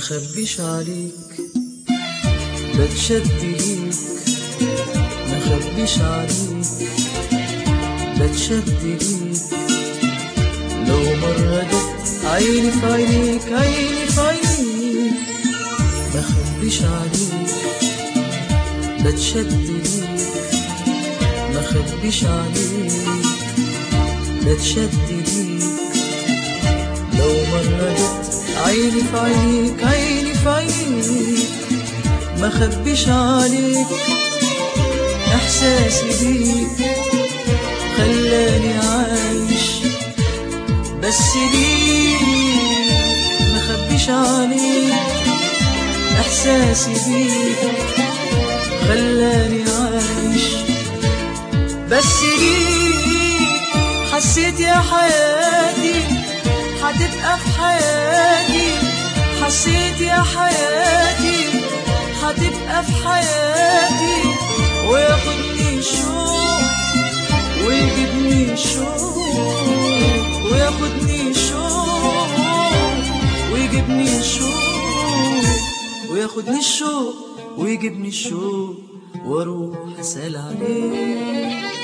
خبيش عليك بتشد ليك ما خبيش عليك بتشد ليك لو مرة جت عيني في عينيك عيني في عينيك ما خبيش عليك بتشد ليك ما خبيش عليك بتشد ليك لو مرة جت عيني في عينيك عيني في عينيك ما خبيش عليك احساسي بيك خلاني عايش بس ليك ما خبيش عليك احساسي بيك خلاني عايش بس ليك حسيت يا حياتي هتبقى في حياتي حسيت يا حياتي هتبقى في حياتي وياخدني شوق ويجيبني شوق وياخدني شوق ويجيبني شوق وياخدني الشوق ويجيبني الشوق واروح اسال عليك